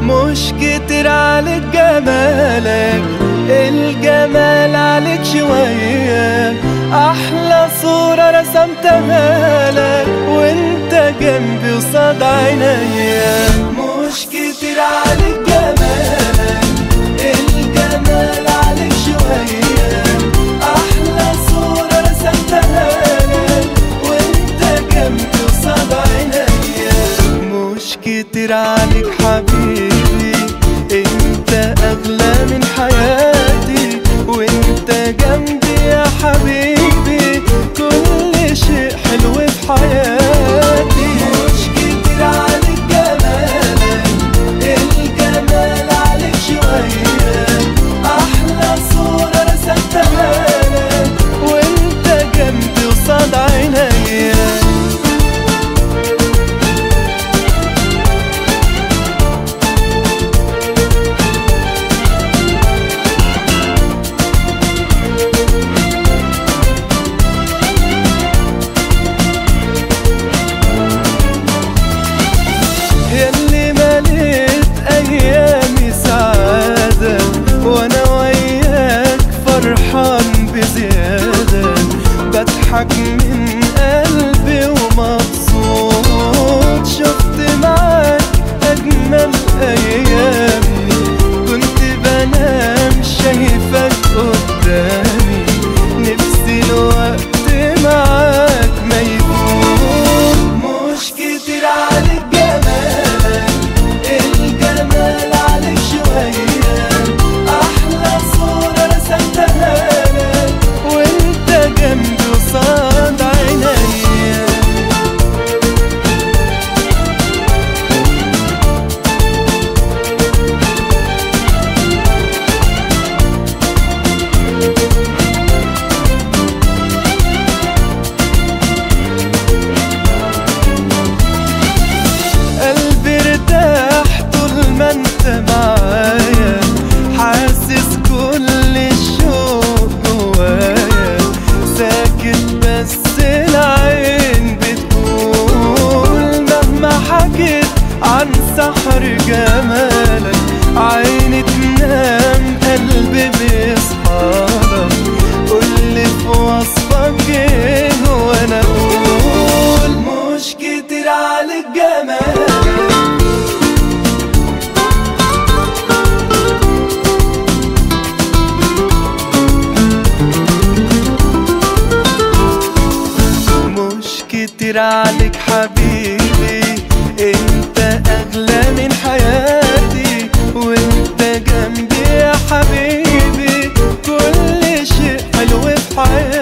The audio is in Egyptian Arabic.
مش كتير عليك جمالك الجمال عليك شوية أحلى صورة رسمتها لك وانت جنبي وصاد عينيا مش كتير عليك جمالك الجمال عليك شوية أحلى صورة رسمتها لك وانت جنبي وصاد عينيا مش كتير عليك حبيبي انت اغلى من حياتي وانت جنبي يا حبيبي كل شيء حلو في حياتي مش كتير عليك جمالك الجمال عليك شوية احلى صورة رسمتها لك وانت جنبي وصاد عينيا ياللي مليت ايامي سعادة وانا وياك فرحان بزيادة بضحك من قلبي ومبسوط شفت معاك اجمل ايامي كنت بنام شايفك قدامي نفسي الوقت معاك ما يفوت مش كتير عليك جمالك الجمال عليك شوية أحلى صورة رسمتها لك وانت جنبي وصاد عينيا قلبي ارتاح طول ما انت معايا حاسس كل الشوق جوايا ساكت بس العين بتقول مهما حكيت عن سحر جمالك عيني تنام قلبي بيصحالك قولي في وصفك ايه وانا اقول مش كتير عليك جمالك مش كتير عليك حبيبي انت اغلى من حياتي وانت جنبي يا حبيبي كل شيء حلو في حياتي